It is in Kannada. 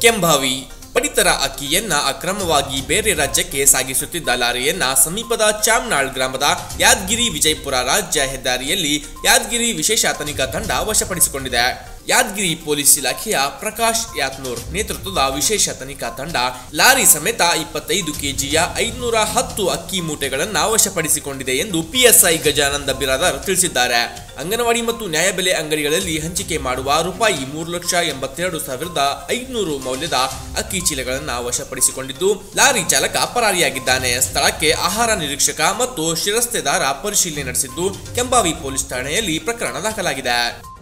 ಕೆಂಭಾವಿ ಪಡಿತರ ಅಕ್ಕಿಯನ್ನ ಅಕ್ರಮವಾಗಿ ಬೇರೆ ರಾಜ್ಯಕ್ಕೆ ಸಾಗಿಸುತ್ತಿದ್ದ ಲಾರಿಯನ್ನ ಸಮೀಪದ ಚಾಮ್ನಾಳ್ ಗ್ರಾಮದ ಯಾದಗಿರಿ ವಿಜಯಪುರ ರಾಜ್ಯ ಹೆದ್ದಾರಿಯಲ್ಲಿ ಯಾದಗಿರಿ ವಿಶೇಷ ತನಿಖಾ ತಂಡ ವಶಪಡಿಸಿಕೊಂಡಿದೆ ಯಾದಗಿರಿ ಪೊಲೀಸ್ ಇಲಾಖೆಯ ಪ್ರಕಾಶ್ ಯಾತ್ನೂರ್ ನೇತೃತ್ವದ ವಿಶೇಷ ತನಿಖಾ ತಂಡ ಲಾರಿ ಸಮೇತ ಇಪ್ಪತ್ತೈದು ಕೆಜಿಯ ಐದುನೂರ ಹತ್ತು ಅಕ್ಕಿ ಮೂಟೆಗಳನ್ನು ವಶಪಡಿಸಿಕೊಂಡಿದೆ ಎಂದು ಪಿಎಸ್ಐ ಗಜಾನಂದ ಬಿರಾದರ್ ತಿಳಿಸಿದ್ದಾರೆ ಅಂಗನವಾಡಿ ಮತ್ತು ನ್ಯಾಯಬೆಲೆ ಅಂಗಡಿಗಳಲ್ಲಿ ಹಂಚಿಕೆ ಮಾಡುವ ರೂಪಾಯಿ ಮೂರು ಲಕ್ಷ ಎಂಬತ್ತೆರಡು ಸಾವಿರದ ಐದುನೂರು ಮೌಲ್ಯದ ಅಕ್ಕಿ ಚೀಲಗಳನ್ನು ವಶಪಡಿಸಿಕೊಂಡಿದ್ದು ಲಾರಿ ಚಾಲಕ ಪರಾರಿಯಾಗಿದ್ದಾನೆ ಸ್ಥಳಕ್ಕೆ ಆಹಾರ ನಿರೀಕ್ಷಕ ಮತ್ತು ಶಿರಸ್ತೆದಾರ ಪರಿಶೀಲನೆ ನಡೆಸಿದ್ದು ಕೆಂಬಾವಿ ಪೊಲೀಸ್ ಠಾಣೆಯಲ್ಲಿ ಪ್ರಕರಣ ದಾಖಲಾಗಿದೆ